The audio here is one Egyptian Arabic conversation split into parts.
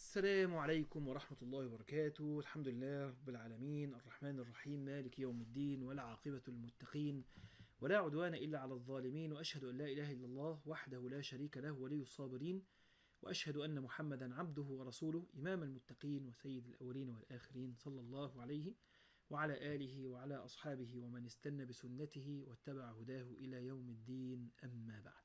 السلام عليكم ورحمة الله وبركاته الحمد لله رب العالمين الرحمن الرحيم مالك يوم الدين ولا عاقبة للمتقين ولا عدوان إلا على الظالمين وأشهد أن لا إله إلا الله وحده لا شريك له ولي الصابرين وأشهد أن محمدا عبده ورسوله إمام المتقين وسيد الأولين والآخرين صلى الله عليه وعلى آله وعلى أصحابه ومن استنى بسنته واتبع هداه إلى يوم الدين أما بعد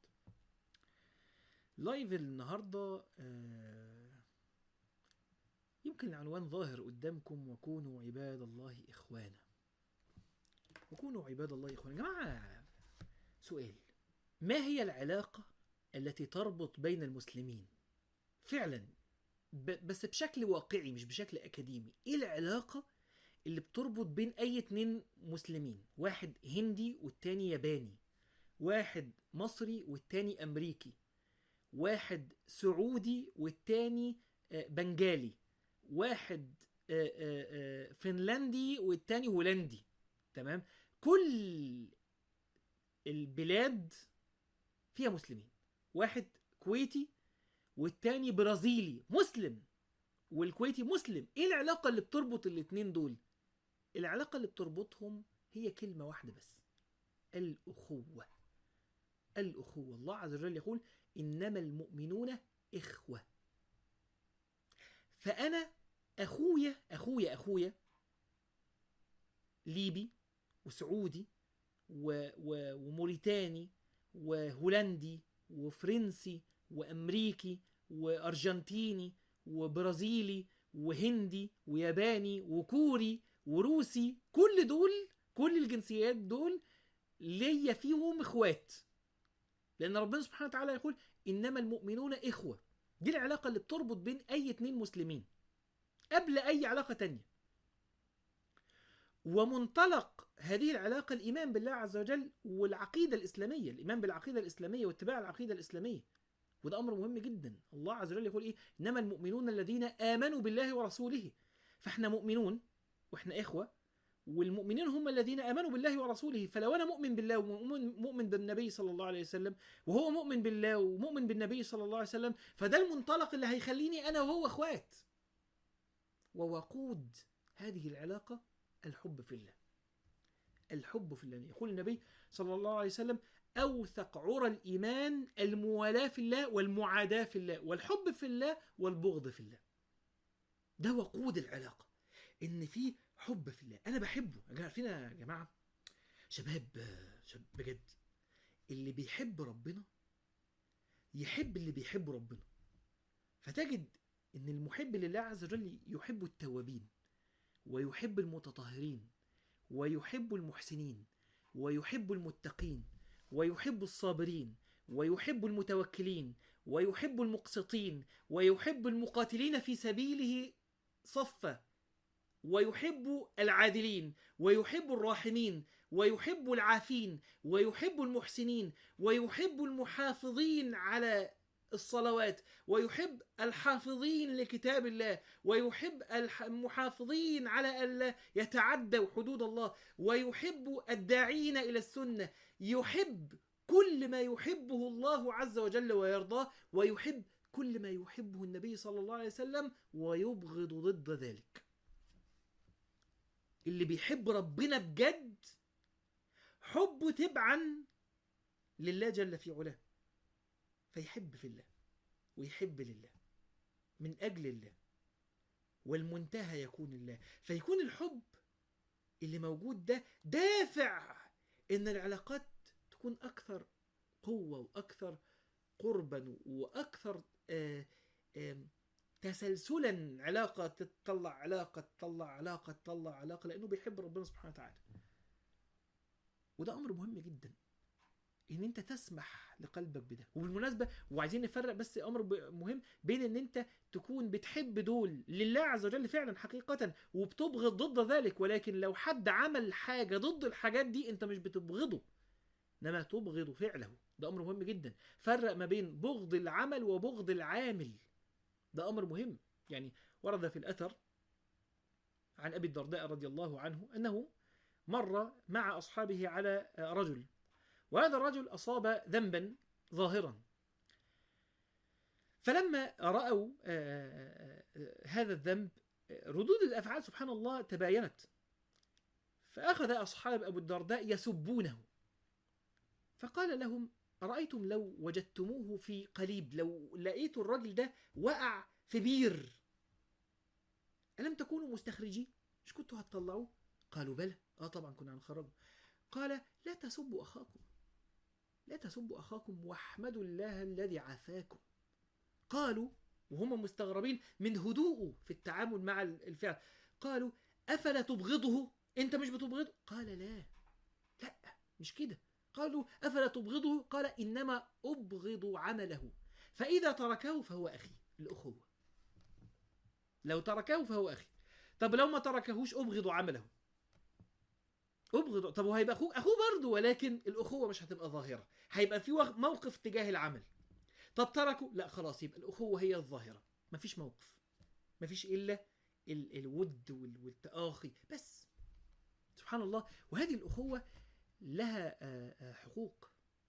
لايف النهارده آه، يمكن العنوان ظاهر قدامكم وكونوا عباد الله إخوانا وكونوا عباد الله إخوانا يا جماعة سؤال ما هي العلاقة التي تربط بين المسلمين فعلا ب- بس بشكل واقعي مش بشكل أكاديمي إيه العلاقة اللي بتربط بين أي اتنين مسلمين واحد هندي والتاني ياباني واحد مصري والتاني أمريكي واحد سعودي والتاني آه، بنجالي واحد آه، آه، آه، فنلندي والتاني هولندي تمام كل البلاد فيها مسلمين واحد كويتي والتاني برازيلي مسلم والكويتي مسلم ايه العلاقة اللي بتربط الاتنين دول العلاقة اللي بتربطهم هي كلمة واحدة بس الأخوة الأخوة الله عز وجل يقول إنما المؤمنون إخوة فأنا أخويا أخويا أخويا ليبي وسعودي و و وموريتاني وهولندي وفرنسي وأمريكي وأرجنتيني وبرازيلي وهندي وياباني وكوري وروسي كل دول كل الجنسيات دول ليا فيهم اخوات لان ربنا سبحانه وتعالى يقول انما المؤمنون اخوه دي العلاقه اللي بتربط بين اي اتنين مسلمين قبل اي علاقه تانية ومنطلق هذه العلاقه الايمان بالله عز وجل والعقيده الاسلاميه الايمان بالعقيده الاسلاميه واتباع العقيده الاسلاميه وده امر مهم جدا الله عز وجل يقول ايه انما المؤمنون الذين امنوا بالله ورسوله فاحنا مؤمنون واحنا اخوه والمؤمنين هم الذين امنوا بالله ورسوله فلو انا مؤمن بالله ومؤمن مؤمن بالنبي صلى الله عليه وسلم وهو مؤمن بالله ومؤمن بالنبي صلى الله عليه وسلم فده المنطلق اللي هيخليني انا وهو اخوات ووقود هذه العلاقه الحب في الله الحب في الله يقول النبي صلى الله عليه وسلم اوثق عرى الايمان الموالاه في الله والمعاداه في الله والحب في الله والبغض في الله ده وقود العلاقه ان في حب في الله انا بحبه يا جماعه عارفين يا جماعه شباب شباب بجد اللي بيحب ربنا يحب اللي بيحب ربنا فتجد ان المحب لله عز وجل يحب التوابين ويحب المتطهرين ويحب المحسنين ويحب المتقين ويحب الصابرين ويحب المتوكلين ويحب المقسطين ويحب المقاتلين في سبيله صفا ويحب العادلين ويحب الراحمين ويحب العافين ويحب المحسنين ويحب المحافظين على الصلوات ويحب الحافظين لكتاب الله ويحب الح- المحافظين على ألا يتعدوا حدود الله ويحب الداعين إلى السنة يحب كل ما يحبه الله عز وجل ويرضاه ويحب كل ما يحبه النبي صلى الله عليه وسلم ويبغض ضد ذلك اللي بيحب ربنا بجد حبه تبعا لله جل في علاه فيحب في الله ويحب لله من اجل الله والمنتهى يكون الله فيكون الحب اللي موجود ده دافع ان العلاقات تكون اكثر قوه واكثر قربا واكثر آه آه تسلسلا علاقه تطلع علاقه تطلع علاقه تطلع علاقه لانه بيحب ربنا سبحانه وتعالى وده امر مهم جدا ان انت تسمح لقلبك بده وبالمناسبه وعايزين نفرق بس امر ب- مهم بين ان انت تكون بتحب دول لله عز وجل فعلا حقيقه وبتبغض ضد ذلك ولكن لو حد عمل حاجه ضد الحاجات دي انت مش بتبغضه انما تبغض فعله ده امر مهم جدا فرق ما بين بغض العمل وبغض العامل ده امر مهم يعني ورد في الاثر عن ابي الدرداء رضي الله عنه انه مر مع اصحابه على رجل وهذا الرجل اصاب ذنبا ظاهرا فلما راوا هذا الذنب ردود الافعال سبحان الله تباينت فاخذ اصحاب ابو الدرداء يسبونه فقال لهم ارايتم لو وجدتموه في قليب لو لقيتوا الراجل ده وقع في بير الم تكونوا مستخرجين مش كنتوا هتطلعوه قالوا بلى اه طبعا كنا هنخرجه قال لا تسبوا اخاكم لا تسبوا اخاكم واحمدوا الله الذي عافاكم قالوا وهم مستغربين من هدوءه في التعامل مع الفعل قالوا افلا تبغضه انت مش بتبغضه قال لا لا مش كده قالوا افلا تبغضه قال انما ابغض عمله فاذا تركه فهو اخي الاخوه لو تركه فهو اخي طب لو ما تركهوش ابغض عمله ابغض طب وهيبقى اخوك اخوه برضه ولكن الاخوه مش هتبقى ظاهره هيبقى في وق- موقف تجاه العمل طب تركوا لا خلاص يبقى الاخوه هي الظاهره مفيش موقف مفيش الا ال- الود وال- والتآخي بس سبحان الله وهذه الأخوة لها آه، آه، حقوق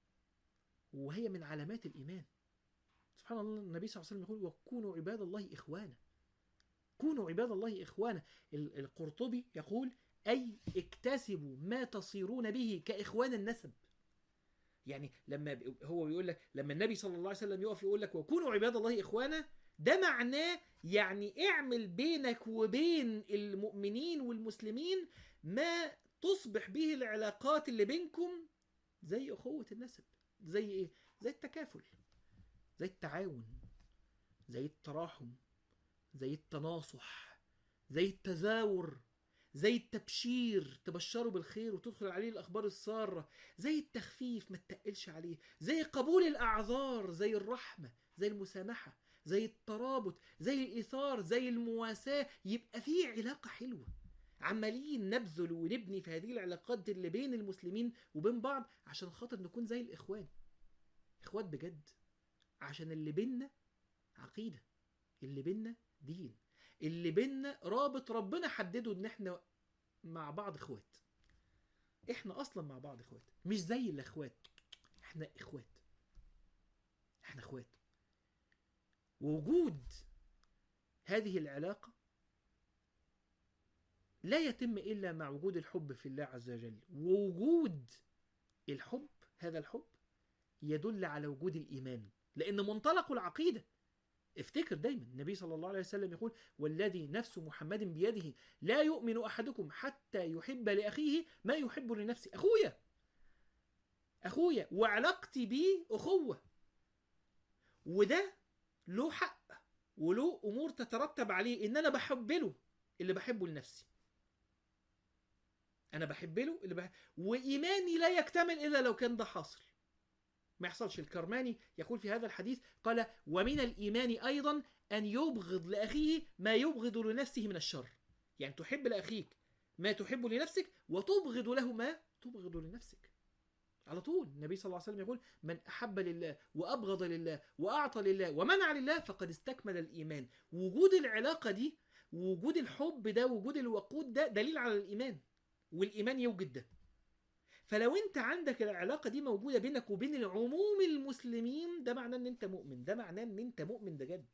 وهي من علامات الإيمان سبحان الله النبي صلى الله عليه وسلم يقول وكونوا عباد الله إخوانا كونوا عباد الله إخوانا ال- القرطبي يقول أي اكتسبوا ما تصيرون به كإخوان النسب يعني لما بي- هو بيقول لك لما النبي صلى الله عليه وسلم يقف يقول لك وكونوا عباد الله إخوانا ده معناه يعني اعمل بينك وبين المؤمنين والمسلمين ما تصبح به العلاقات اللي بينكم زي أخوة النسب زي إيه؟ زي التكافل زي التعاون زي التراحم زي التناصح زي التزاور زي التبشير تبشره بالخير وتدخل عليه الأخبار السارة زي التخفيف ما تتقلش عليه زي قبول الأعذار زي الرحمة زي المسامحة زي الترابط زي الإيثار زي المواساة يبقى في علاقة حلوة عمالين نبذل ونبني في هذه العلاقات اللي بين المسلمين وبين بعض عشان خاطر نكون زي الإخوان إخوات بجد عشان اللي بينا عقيدة اللي بينا دين اللي بينا رابط ربنا حدده ان احنا مع بعض اخوات احنا اصلا مع بعض اخوات مش زي الاخوات احنا اخوات احنا اخوات ووجود هذه العلاقة لا يتم إلا مع وجود الحب في الله عز وجل ووجود الحب هذا الحب يدل على وجود الإيمان لأن منطلق العقيدة افتكر دايما النبي صلى الله عليه وسلم يقول والذي نفس محمد بيده لا يؤمن أحدكم حتى يحب لأخيه ما يحب لنفسه أخويا أخويا وعلاقتي بيه أخوة وده له حق وله امور تترتب عليه ان انا بحب له اللي بحبه لنفسي انا بحب له اللي بحب وايماني لا يكتمل الا لو كان ده حاصل ما يحصلش الكرماني يقول في هذا الحديث قال ومن الايمان ايضا ان يبغض لاخيه ما يبغض لنفسه من الشر يعني تحب لاخيك ما تحب لنفسك وتبغض له ما تبغض لنفسك على طول النبي صلى الله عليه وسلم يقول من أحب لله وأبغض لله وأعطى لله ومنع لله فقد استكمل الإيمان وجود العلاقة دي وجود الحب ده وجود الوقود ده دليل على الإيمان والإيمان يوجد ده فلو انت عندك العلاقة دي موجودة بينك وبين العموم المسلمين ده معناه ان انت مؤمن ده معناه ان انت مؤمن بجد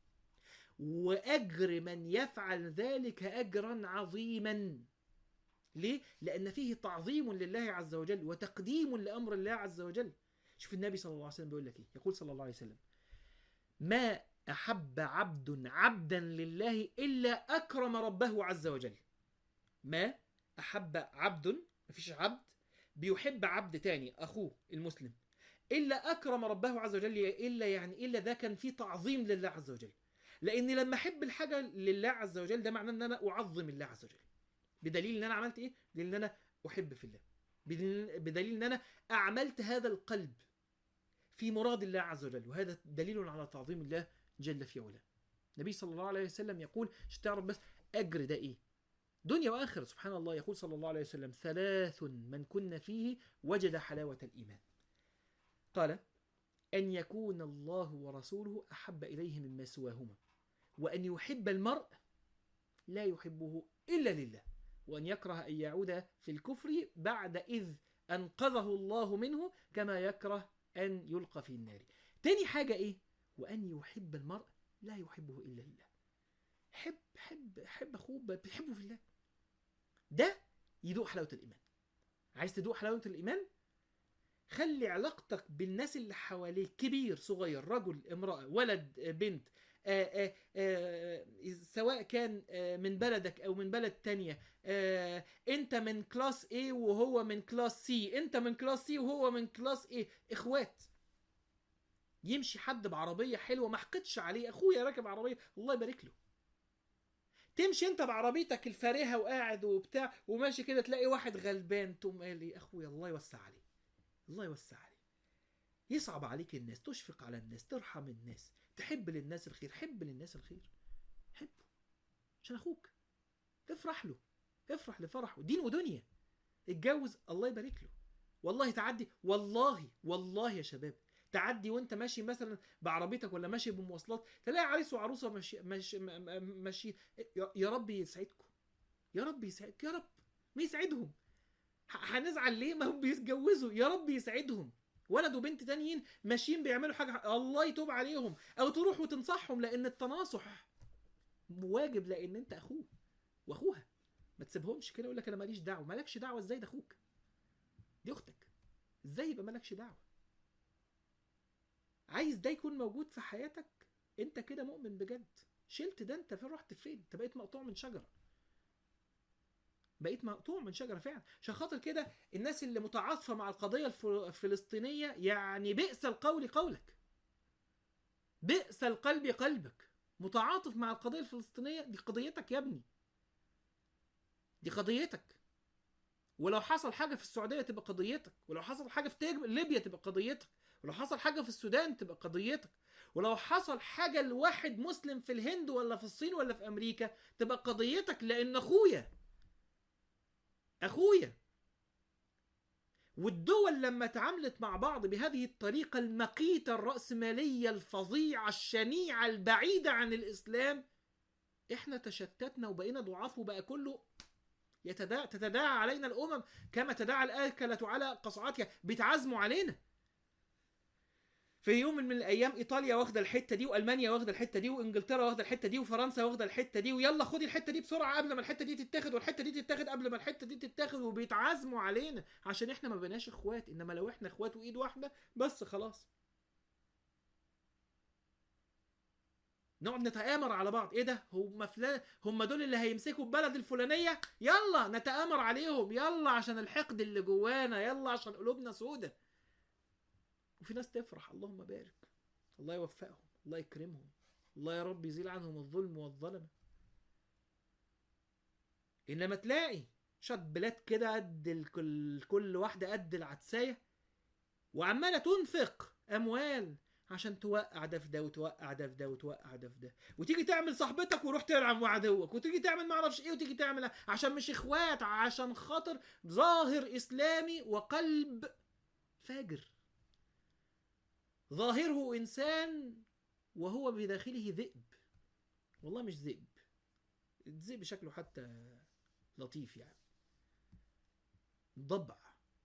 وأجر من يفعل ذلك أجرا عظيما ليه؟ لأن فيه تعظيم لله عز وجل وتقديم لأمر الله عز وجل شوف النبي صلى الله عليه وسلم بيقول لك إيه يقول صلى الله عليه وسلم ما أحب عبد عبدا لله إلا أكرم ربه عز وجل ما أحب عبد مفيش عبد بيحب عبد تاني أخوه المسلم إلا أكرم ربه عز وجل إلا يعني إلا ده كان فيه تعظيم لله عز وجل لأن لما أحب الحاجة لله عز وجل ده معناه إن أنا أعظم الله عز وجل بدليل ان انا عملت ايه بدليل ان انا احب في الله بدليل, بدليل ان انا اعملت هذا القلب في مراد الله عز وجل وهذا دليل على تعظيم الله جل في علاه النبي صلى الله عليه وسلم يقول مش تعرف بس اجر ده ايه دنيا واخره سبحان الله يقول صلى الله عليه وسلم ثلاث من كن فيه وجد حلاوه الايمان قال ان يكون الله ورسوله احب اليه مما سواهما وان يحب المرء لا يحبه الا لله وأن يكره أن يعود في الكفر بعد إذ أنقذه الله منه كما يكره أن يلقى في النار تاني حاجة إيه؟ وأن يحب المرء لا يحبه إلا لله حب حب اخوه بتحبه في الله ده يدوق حلاوه الايمان عايز تدوق حلاوه الايمان خلي علاقتك بالناس اللي حواليك كبير صغير رجل امراه ولد بنت آآ آآ آآ سواء كان آه، من بلدك او من بلد تانية آه، انت من كلاس A وهو من كلاس C انت من كلاس C وهو من كلاس A اخوات يمشي حد بعربية حلوة ما حقدش عليه اخويا راكب عربية الله يبارك له تمشي انت بعربيتك الفارهة وقاعد وبتاع وماشي كده تلاقي واحد غلبان تقوم قال لي اخويا الله يوسع عليه الله يوسع عليه يصعب عليك الناس تشفق على الناس ترحم الناس تحب للناس الخير حب للناس الخير حبه عشان اخوك افرح له افرح لفرحه دين ودنيا اتجوز الله يبارك له والله تعدي والله والله يا شباب تعدي وانت ماشي مثلا بعربيتك ولا ماشي بمواصلات تلاقي عريس وعروسه ماشي ماشي ماشي يا- يا رب يسعدكم يا رب يسعدك يا رب ما يسعدهم ه- هنزعل ليه ما هم بيتجوزوا يا رب يسعدهم ولد وبنت تانيين ماشيين بيعملوا حاجه الله يتوب عليهم او تروح وتنصحهم لان التناصح واجب لان انت اخوه واخوها ما تسيبهمش كده يقول لك انا ماليش دعوه مالكش دعوه ازاي ده اخوك دي اختك ازاي يبقى مالكش دعوه عايز ده يكون موجود في حياتك انت كده مؤمن بجد شلت ده انت فين رحت فين انت بقيت مقطوع من شجره بقيت مقطوع من شجره فعلا عشان خاطر كده الناس اللي متعاطفه مع القضيه الف- الفلسطينيه يعني بئس القول قولك بئس القلب قلبك متعاطف مع القضيه الفلسطينيه دي قضيتك يا ابني دي قضيتك ولو حصل حاجه في السعوديه تبقى قضيتك ولو حصل حاجه في تيج- ليبيا تبقى قضيتك ولو حصل حاجه في السودان تبقى قضيتك ولو حصل حاجه لواحد مسلم في الهند ولا في الصين ولا في امريكا تبقى قضيتك لان اخويا اخويا والدول لما تعاملت مع بعض بهذه الطريقة المقيتة الرأسمالية الفظيعة الشنيعة البعيدة عن الإسلام إحنا تشتتنا وبقينا ضعاف وبقى كله يتداعى تتداعى علينا الأمم كما تداعى الآكلة على قصعاتها بيتعزموا علينا في يوم من الايام ايطاليا واخده الحته دي والمانيا واخده الحته دي وانجلترا واخده الحته دي وفرنسا واخده الحته دي ويلا خدي الحته دي بسرعه قبل ما الحته دي تتاخد والحته دي تتاخد قبل ما الحته دي تتاخد وبيتعازموا علينا عشان احنا ما بقيناش اخوات انما لو احنا اخوات وايد واحده بس خلاص نقعد نتآمر على بعض ايه ده هم فلان هم دول اللي هيمسكوا البلد الفلانيه يلا نتآمر عليهم يلا عشان الحقد اللي جوانا يلا عشان قلوبنا سودة وفي ناس تفرح اللهم بارك الله يوفقهم الله يكرمهم الله يا رب يزيل عنهم الظلم والظلمة انما تلاقي شط بلاد كده قد الكل كل واحدة قد العدساية وعمالة تنفق اموال عشان توقع ده في ده وتوقع ده في ده وتوقع ده في ده وتيجي تعمل صاحبتك وروح تلعب مع عدوك وتيجي تعمل معرفش ايه وتيجي تعمل عشان مش اخوات عشان خاطر ظاهر اسلامي وقلب فاجر ظاهره انسان وهو بداخله ذئب والله مش ذئب الذئب شكله حتى لطيف يعني ضبع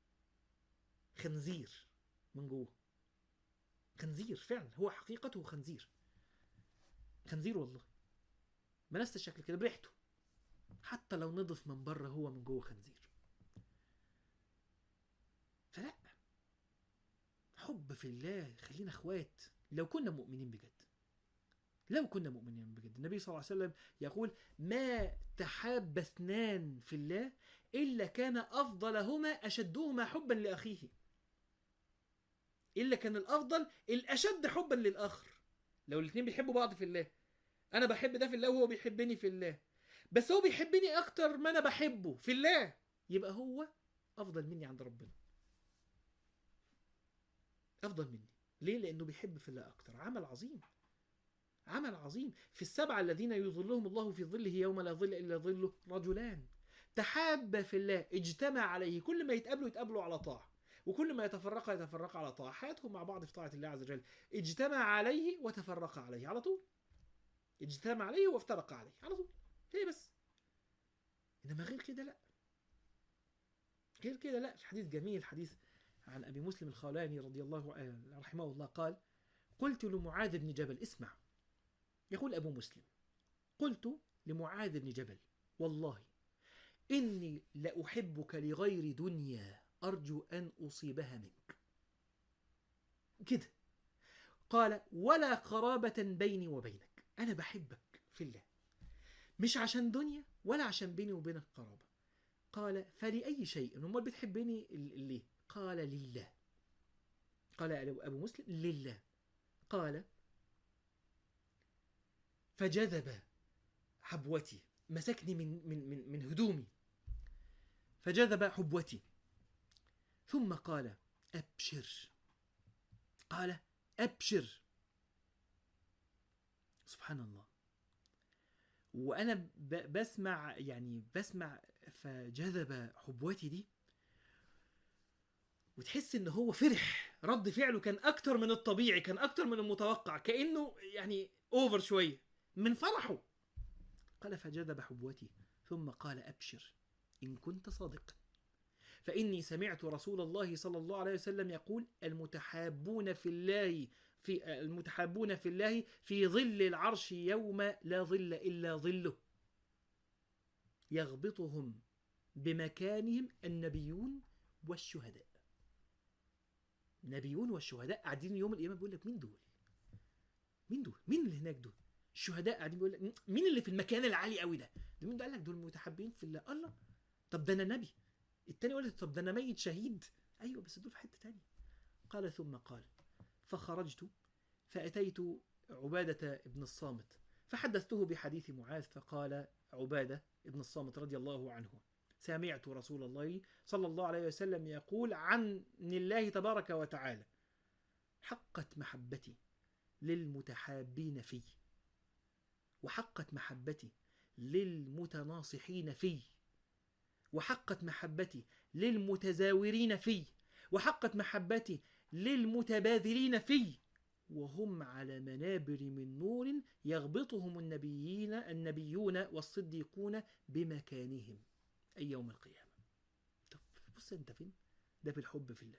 خنزير من جوه خنزير فعلا هو حقيقته خنزير خنزير والله بنفس الشكل كده بريحته حتى لو نضف من بره هو من جوه خنزير فلا حب في الله خلينا اخوات لو كنا مؤمنين بجد لو كنا مؤمنين بجد النبي صلى الله عليه وسلم يقول ما تحاب اثنان في الله إلا كان أفضلهما أشدهما حبا لأخيه إلا كان الأفضل الأشد حبا للآخر لو الاثنين بيحبوا بعض في الله أنا بحب ده في الله وهو بيحبني في الله بس هو بيحبني أكتر ما أنا بحبه في الله يبقى هو أفضل مني عند ربنا افضل مني ليه لانه بيحب في الله اكتر عمل عظيم عمل عظيم في السبعه الذين يظلهم الله في ظله يوم لا ظل الا ظله رجلان تحابا في الله اجتمع عليه كل ما يتقابلوا يتقابلوا على طاعه وكل ما يتفرقا يتفرقا على طاعه حياتهم مع بعض في طاعه الله عز وجل اجتمع عليه وتفرقا عليه على طول اجتمع عليه وافترقا عليه على طول هي بس انما غير كده لا غير كده لا حديث جميل حديث عن أبي مسلم الخولاني رضي الله عنه رحمه الله قال قلت لمعاذ بن جبل اسمع يقول أبو مسلم قلت لمعاذ بن جبل والله إني لأحبك لغير دنيا أرجو أن أصيبها منك كده قال ولا قرابة بيني وبينك أنا بحبك في الله مش عشان دنيا ولا عشان بيني وبينك قرابة قال فلأي شيء أمال بتحبني ال- ليه قال لله قال أبو مسلم لله قال فجذب حبوتي مسكني من من من من هدومي فجذب حبوتي ثم قال أبشر قال أبشر سبحان الله وأنا ب- بسمع يعني بسمع فجذب حبوتي دي وتحس ان هو فرح رد فعله كان اكتر من الطبيعي كان اكتر من المتوقع كانه يعني اوفر شويه من فرحه قال فجذب حبوتي ثم قال ابشر ان كنت صادقا فاني سمعت رسول الله صلى الله عليه وسلم يقول المتحابون في الله في المتحابون في الله في ظل العرش يوم لا ظل الا ظله يغبطهم بمكانهم النبيون والشهداء نبيون والشهداء قاعدين يوم القيامه بيقول لك مين دول؟ مين دول؟ مين اللي هناك دول؟ الشهداء قاعدين بيقول لك مين اللي في المكان العالي قوي ده؟ ده مين ده قال لك دول متحابين في الله الله طب ده انا نبي التاني يقول لك طب ده انا ميت شهيد ايوه بس دول في حته تانية قال ثم قال فخرجت فاتيت عباده بن الصامت فحدثته بحديث معاذ فقال عباده بن الصامت رضي الله عنه سمعت رسول الله صلى الله عليه وسلم يقول عن الله تبارك وتعالى حقت محبتي للمتحابين في وحقت محبتي للمتناصحين في وحقت محبتي للمتزاورين في وحقت محبتي للمتباذلين في وهم على منابر من نور يغبطهم النبيين النبيون والصديقون بمكانهم أي يوم القيامة طب بص أنت فين ده في الحب في الله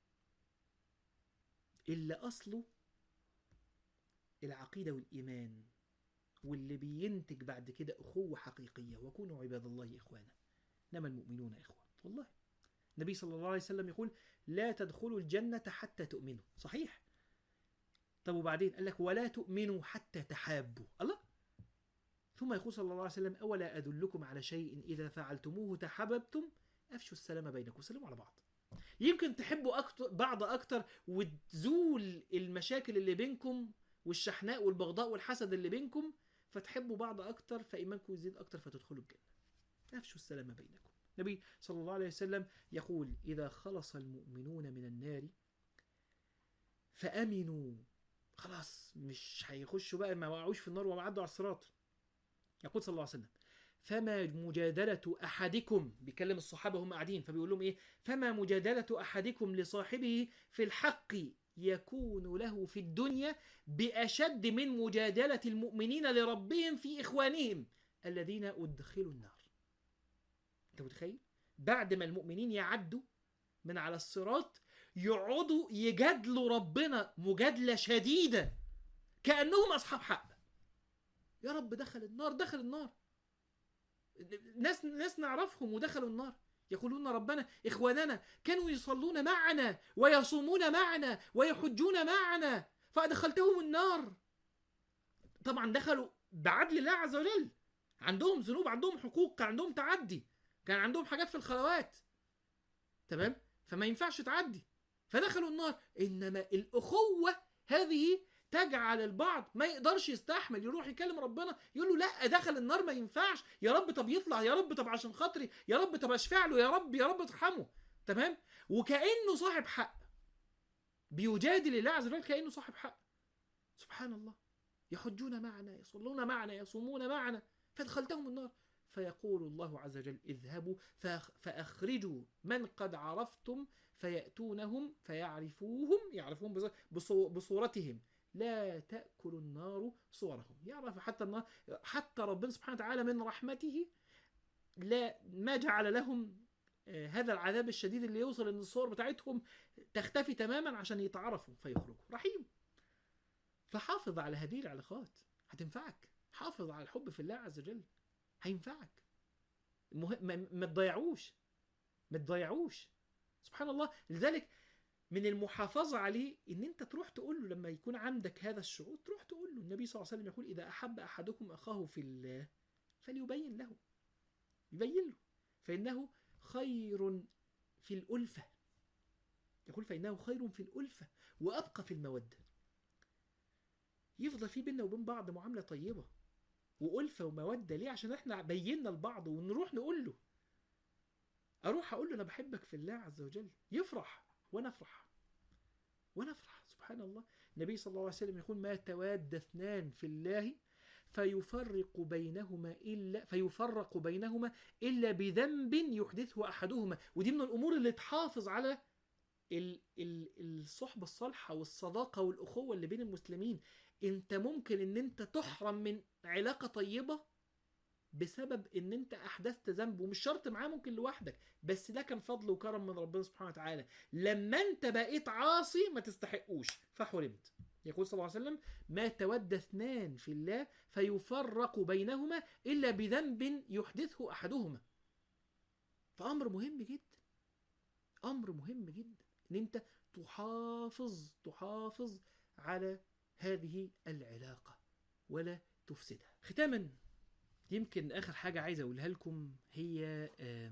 اللي أصله العقيدة والإيمان واللي بينتج بعد كده أخوة حقيقية وكونوا عباد الله إخوانا إنما المؤمنون إخوة والله النبي صلى الله عليه وسلم يقول لا تدخلوا الجنة حتى تؤمنوا صحيح طب وبعدين قال لك ولا تؤمنوا حتى تحابوا الله ثم يقول صلى الله عليه وسلم أولا أدلكم على شيء إذا فعلتموه تحببتم أفشوا السلام بينكم سلموا على بعض يمكن تحبوا أكتر بعض أكتر وتزول المشاكل اللي بينكم والشحناء والبغضاء والحسد اللي بينكم فتحبوا بعض أكتر فإيمانكم يزيد أكتر فتدخلوا الجنة أفشوا السلام بينكم النبي صلى الله عليه وسلم يقول إذا خلص المؤمنون من النار فأمنوا خلاص مش هيخشوا بقى ما وقعوش في النار وعدوا على الصراط يقول صلى الله عليه وسلم فما مجادلة أحدكم بيكلم الصحابة هم قاعدين فبيقول لهم إيه فما مجادلة أحدكم لصاحبه في الحق يكون له في الدنيا بأشد من مجادلة المؤمنين لربهم في إخوانهم الذين أدخلوا النار أنت متخيل؟ بعد ما المؤمنين يعدوا من على الصراط يقعدوا يجادلوا ربنا مجادلة شديدة كأنهم أصحاب حق يا رب دخل النار دخل النار ناس ناس نعرفهم ودخلوا النار يقولون ربنا إخواننا كانوا يصلون معنا ويصومون معنا ويحجون معنا فأدخلتهم النار طبعا دخلوا بعدل الله عز وجل عندهم ذنوب عندهم حقوق كان عندهم تعدي كان عندهم حاجات في الخلوات تمام فما ينفعش تعدي فدخلوا النار انما الاخوه هذه تجعل البعض ما يقدرش يستحمل يروح يكلم ربنا يقول له لا دخل النار ما ينفعش يا رب طب يطلع يا رب طب عشان خاطري يا رب طب اشفع له يا رب يا رب ارحمه تمام وكانه صاحب حق بيجادل الله عز وجل كانه صاحب حق سبحان الله يحجون معنا يصلون معنا يصومون معنا فادخلتهم النار فيقول الله عز وجل اذهبوا فأخرجوا من قد عرفتم فيأتونهم فيعرفوهم يعرفون بصورتهم لا تأكل النار صورهم يعرف حتى النار حتى ربنا سبحانه وتعالى من رحمته لا ما جعل لهم هذا العذاب الشديد اللي يوصل ان الصور بتاعتهم تختفي تماما عشان يتعرفوا فيخرجوا رحيم فحافظ على هذه العلاقات هتنفعك حافظ على الحب في الله عز وجل هينفعك المهم ما, ما تضيعوش ما تضيعوش سبحان الله لذلك من المحافظة عليه إن أنت تروح تقول له لما يكون عندك هذا الشعور تروح تقول له النبي صلى الله عليه وسلم يقول إذا أحب أحدكم أخاه في الله فليبين له يبين له فإنه خير في الألفة يقول فإنه خير في الألفة وأبقى في المودة يفضل في بيننا وبين بعض معاملة طيبة وألفة ومودة ليه عشان احنا بينا لبعض ونروح نقول له أروح أقول له أنا بحبك في الله عز وجل يفرح وأنا أفرح وأنا أفرح سبحان الله النبي صلى الله عليه وسلم يقول ما تواد اثنان في الله فيفرق بينهما إلا فيفرق بينهما إلا بذنب يحدثه أحدهما ودي من الأمور اللي تحافظ على ال ال الصحبة الصالحة والصداقة والأخوة اللي بين المسلمين انت ممكن ان انت تحرم من علاقة طيبة بسبب ان انت احدثت ذنب ومش شرط معاه ممكن لوحدك بس ده كان فضل وكرم من ربنا سبحانه وتعالى لما انت بقيت عاصي ما تستحقوش فحرمت يقول صلى الله عليه وسلم ما تود اثنان في الله فيفرق بينهما الا بذنب يحدثه احدهما فامر مهم جدا امر مهم جدا ان انت تحافظ تحافظ على هذه العلاقة ولا تفسدها ختاما يمكن آخر حاجة عايز أقولها لكم هي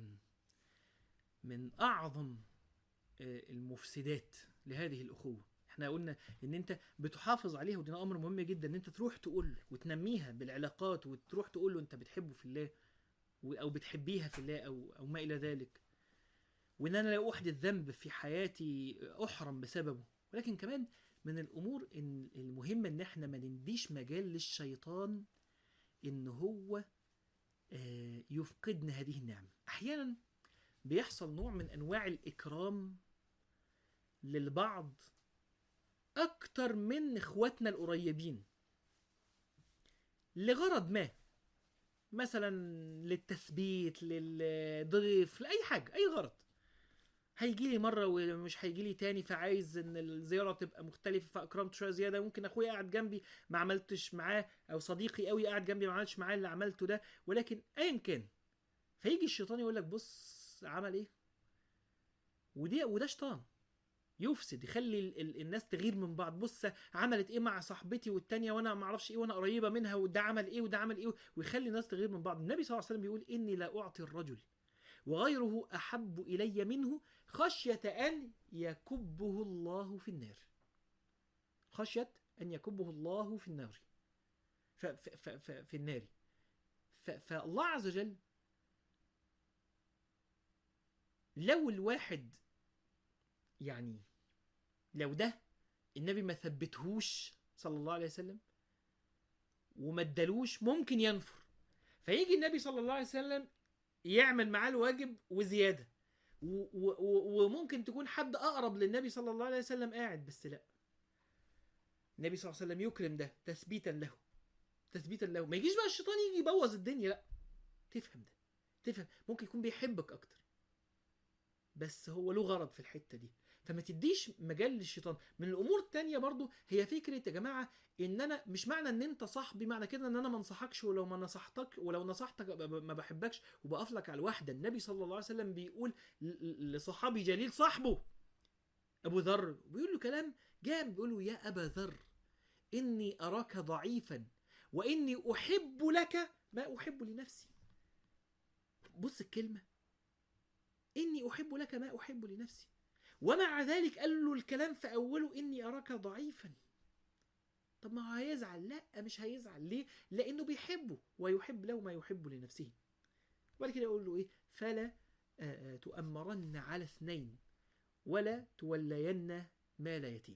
من أعظم المفسدات لهذه الأخوة احنا قلنا ان انت بتحافظ عليها وده امر مهم جدا ان انت تروح تقول وتنميها بالعلاقات وتروح تقول له انت بتحبه في الله او بتحبيها في الله او او ما الى ذلك وان انا لا احدث ذنب في حياتي احرم بسببه ولكن كمان من الامور إن المهمه ان احنا ما نديش مجال للشيطان ان هو يفقدنا هذه النعمه احيانا بيحصل نوع من انواع الاكرام للبعض اكتر من اخواتنا القريبين لغرض ما مثلا للتثبيت للضيف لاي حاجه اي غرض هيجي لي مره ومش هيجي لي تاني فعايز ان الزياره تبقى مختلفه فاكرمت شويه زياده ممكن اخويا قاعد جنبي ما عملتش معاه او صديقي قوي قاعد جنبي ما عملتش معاه اللي عملته ده ولكن ايا كان فيجي الشيطان يقول لك بص عمل ايه ودي وده شيطان يفسد يخلي ال ال الناس تغير من بعض بص عملت ايه مع صاحبتي والتانية وانا ما اعرفش ايه وانا قريبه منها وده عمل ايه وده عمل ايه ويخلي الناس تغير من بعض النبي صلى الله عليه وسلم بيقول اني لا اعطي الرجل وغيره احب الي منه خشيه ان يكبه الله في النار خشيه ان يكبه الله في النار ف ف ف ف في النار ف فالله عز وجل لو الواحد يعني لو ده النبي ما ثبتهوش صلى الله عليه وسلم وما ادالوش ممكن ينفر فيجي النبي صلى الله عليه وسلم يعمل معاه الواجب وزياده و و وممكن تكون حد اقرب للنبي صلى الله عليه وسلم قاعد بس لا النبي صلى الله عليه وسلم يكرم ده تثبيتا له تثبيتا له ما يجيش بقى الشيطان يجي يبوظ الدنيا لا تفهم ده تفهم ممكن يكون بيحبك اكتر بس هو له غرض في الحته دي فما تديش مجال للشيطان من الامور التانية برضو هي فكره يا جماعه ان انا مش معنى ان انت صاحبي معنى كده ان انا ما انصحكش ولو ما نصحتك ولو نصحتك ما بحبكش وبقف لك على الوحده النبي صلى الله عليه وسلم بيقول لصحابي جليل صاحبه ابو ذر بيقول له كلام جام بيقول له يا ابا ذر اني اراك ضعيفا واني احب لك ما احب لنفسي بص الكلمه اني احب لك ما احب لنفسي ومع ذلك قال له الكلام في اوله اني اراك ضعيفا طب ما هو هيزعل لا مش هيزعل ليه لانه بيحبه ويحب له ما يحب لنفسه وبعد كده يقول له ايه فلا تؤمرن على اثنين ولا تولين مال يتيم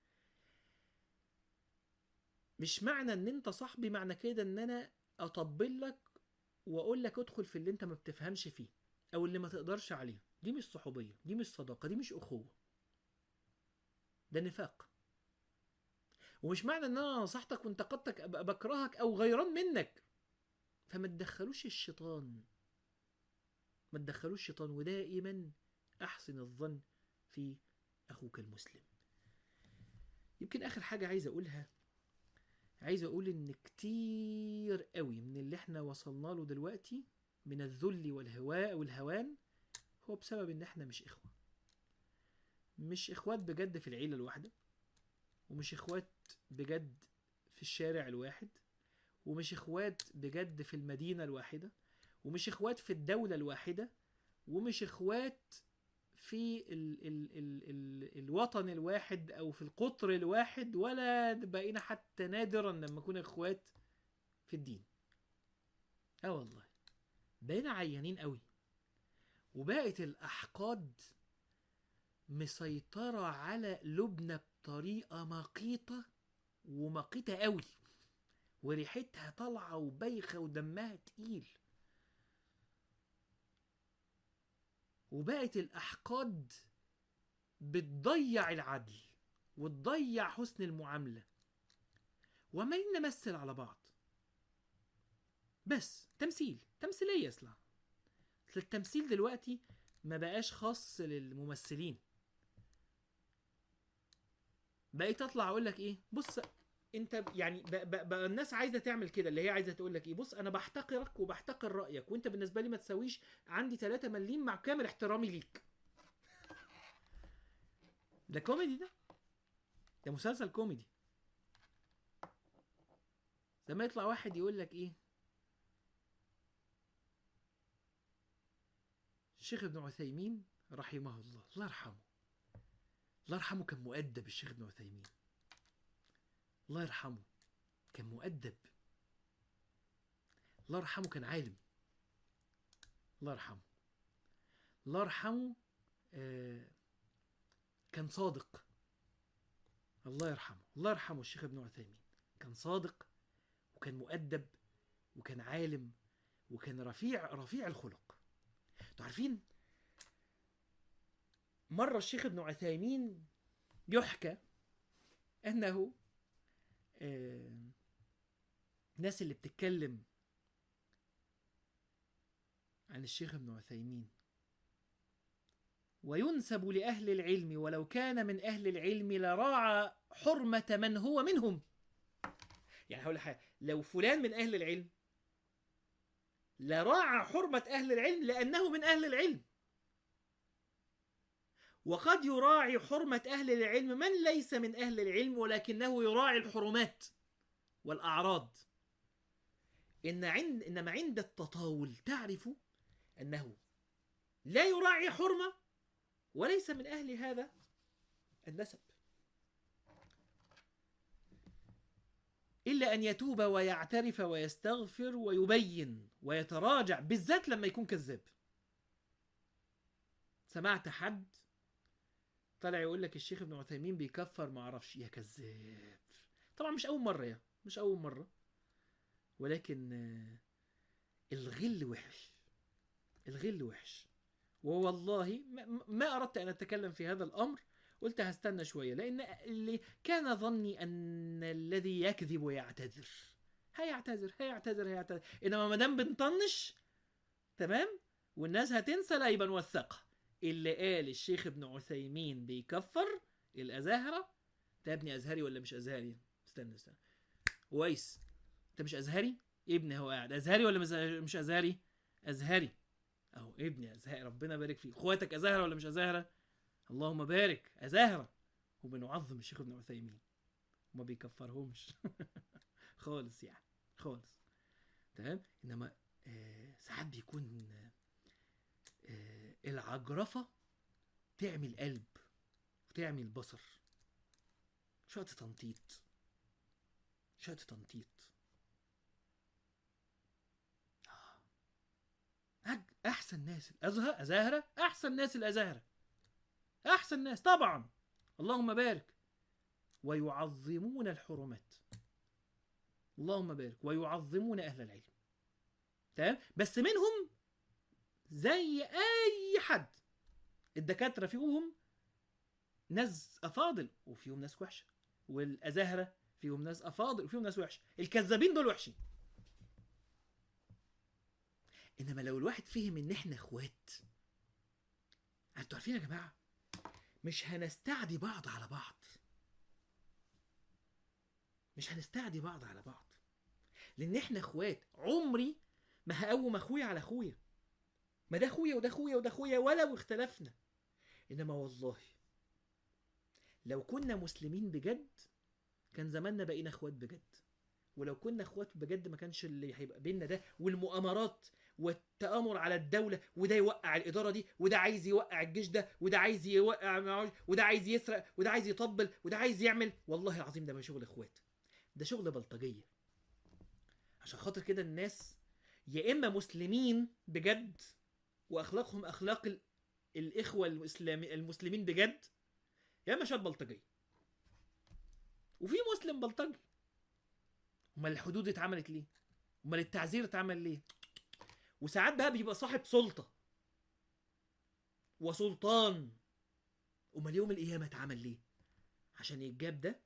مش معنى ان انت صاحبي معنى كده ان انا اطبل لك واقول لك ادخل في اللي انت ما بتفهمش فيه او اللي ما تقدرش عليه دي مش صحوبيه دي مش صداقه دي مش اخوه ده نفاق ومش معنى ان انا نصحتك وانتقدتك ابقى بكرهك او غيران منك فما تدخلوش الشيطان ما تدخلوش الشيطان ودائما احسن الظن في اخوك المسلم يمكن اخر حاجه عايز اقولها عايز اقول ان كتير قوي من اللي احنا وصلنا له دلوقتي من الذل والهواء والهوان هو بسبب ان احنا مش اخوة مش اخوات بجد في العيلة الواحدة ومش اخوات بجد في الشارع الواحد ومش اخوات بجد في المدينة الواحدة ومش اخوات في الدولة الواحدة ومش اخوات في ال ال ال ال الوطن الواحد او في القطر الواحد ولا بقينا حتى نادرا لما نكون اخوات في الدين اه والله بقينا عيانين قوي وبقت الاحقاد مسيطرة على لبنى بطريقة مقيتة ومقيتة قوي وريحتها طالعة وبايخة ودمها تقيل وبقت الأحقاد بتضيع العدل وتضيع حسن المعاملة وعمالين نمثل على بعض بس تمثيل تمثيلية اصلا أصل التمثيل دلوقتي ما بقاش خاص للممثلين بقيت اطلع اقول لك ايه بص انت يعني بقى, بقى, بقى الناس عايزه تعمل كده اللي هي عايزه تقول لك ايه بص انا بحتقرك وبحتقر رايك وانت بالنسبه لي ما تساويش عندي 3 مليم مع كامل احترامي ليك ده كوميدي ده ده مسلسل كوميدي لما يطلع واحد يقول لك ايه الشيخ ابن عثيمين رحمه الله الله يرحمه الله يرحمه كان مؤدب الشيخ ابن عثيمين الله يرحمه كان مؤدب الله يرحمه كان عالم الله يرحمه الله يرحمه آه كان صادق الله يرحمه الله يرحمه الشيخ ابن عثيمين كان صادق وكان مؤدب وكان عالم وكان رفيع رفيع الخلق انتوا عارفين مرة الشيخ ابن عثيمين يحكى أنه آه، الناس اللي بتتكلم عن الشيخ ابن عثيمين وينسب لأهل العلم ولو كان من أهل العلم لراعى حرمة من هو منهم يعني هقول لك حاجة لو فلان من أهل العلم لراعى حرمة أهل العلم لأنه من أهل العلم وقد يراعي حرمة أهل العلم من ليس من أهل العلم ولكنه يراعي الحرمات والأعراض إن عند إنما عند التطاول تعرف أنه لا يراعي حرمة وليس من أهل هذا النسب إلا أن يتوب ويعترف ويستغفر ويبين ويتراجع بالذات لما يكون كذاب سمعت حد طلع يقول لك الشيخ ابن عثيمين بيكفر ما اعرفش يا كذاب طبعا مش اول مره يا مش اول مره ولكن آه، الغل وحش الغل وحش ووالله ما- ما اردت ان اتكلم في هذا الامر قلت هستنى شويه لان اللي كان ظني ان الذي يكذب يعتذر هيعتذر هيعتذر هيعتذر انما ما دام بنطنش تمام والناس هتنسى لا يبقى نوثقها اللي قال الشيخ ابن عثيمين بيكفر الازاهره ده ابني ازهري ولا مش ازهري استنى استنى ويس انت مش ازهري ابني هو قاعد ازهري ولا مش- مش ازهري ازهري اهو ابني ازهري ربنا يبارك فيه اخواتك ازاهره ولا مش ازاهره اللهم بارك ازاهره وبنعظم الشيخ ابن عثيمين وما بيكفرهمش خالص يعني خالص تمام انما آه ساعات بيكون آه العجرفه تعمل قلب وتعمل بصر شويه تنطيط شويه تنطيط آه. أج- احسن ناس الازهر ازاهره احسن ناس الازاهره احسن ناس طبعا اللهم بارك ويعظمون الحرمات اللهم بارك ويعظمون اهل العلم تمام بس منهم زي اي حد الدكاتره فيهم ناس افاضل وفيهم ناس وحشه والازاهره فيهم ناس افاضل وفيهم ناس وحشه الكذابين دول وحشين انما لو الواحد فهم ان احنا اخوات انتوا عارفين يا جماعه مش هنستعدي بعض على بعض مش هنستعدي بعض على بعض لان احنا اخوات عمري ما هقوم اخويا على اخويا ما ده اخويا وده اخويا وده اخويا ولو اختلفنا انما والله لو كنا مسلمين بجد كان زماننا بقينا اخوات بجد ولو كنا اخوات بجد ما كانش اللي هيبقى بينا ده والمؤامرات والتآمر على الدولة وده يوقع الإدارة دي وده عايز يوقع الجيش ده وده عايز يوقع معاش وده عايز يسرق وده عايز يطبل وده عايز يعمل والله العظيم ده مش شغل اخوات ده شغل بلطجية عشان خاطر كده الناس يا إما مسلمين بجد وأخلاقهم أخلاق ال- الإخوة الإسلامي المسلمين بجد يا إما شاب بلطجية وفي مسلم بلطجي امال الحدود اتعملت ليه امال التعزير اتعمل ليه وساعات بقى بيبقى صاحب سلطه وسلطان امال يوم القيامه اتعمل ليه عشان يتجاب ده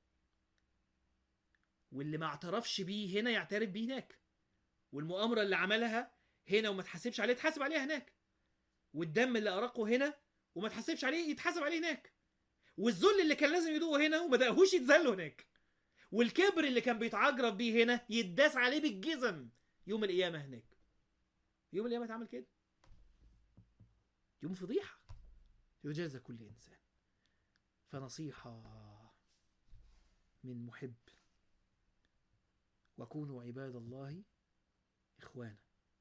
واللي ما اعترفش بيه هنا يعترف بيه هناك والمؤامره اللي عملها هنا وما تحاسبش عليه يتحاسب عليها هناك والدم اللي اراقه هنا وما تحاسبش عليه يتحاسب عليه هناك والذل اللي كان لازم يدوقه هنا وما دقهوش يتذل هناك والكبر اللي كان بيتعجرف بيه هنا يداس عليه بالجزم يوم القيامه هناك يوم القيامه اتعمل كده يوم فضيحه يجازى كل انسان فنصيحه من محب وكونوا عباد الله اخوانا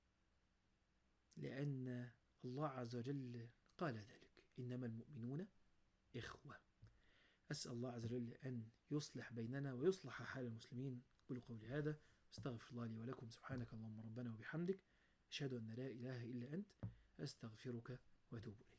لان الله عز وجل قال ذلك انما المؤمنون اخوه أسأل الله عز وجل أن يصلح بيننا ويصلح حال المسلمين قولوا قولي هذا استغفر الله لي ولكم سبحانك اللهم ربنا وبحمدك أشهد أن لا إله إلا أنت أستغفرك وأتوب إليك